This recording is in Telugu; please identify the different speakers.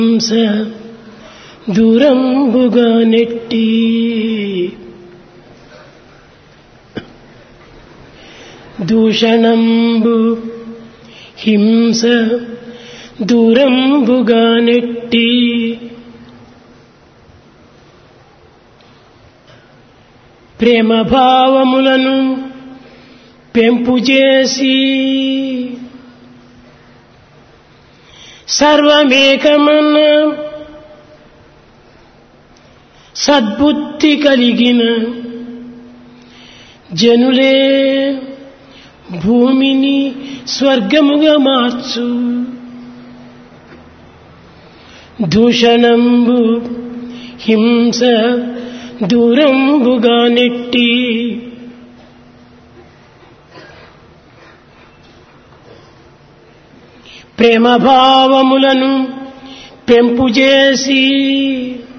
Speaker 1: హింస దూరంబుగా నెట్టి దూషణంబు హింస దూరంబుగా నెట్టి ప్రేమ భావములను పెంపు చేసి సర్వమేకమన్న సద్బుద్ధి కలిగిన జనులే భూమిని స్వర్గముగా మార్చు దూషణంబు హింస దూరంబుగా నెట్టి ప్రేమ భావములను పెంపు చేసి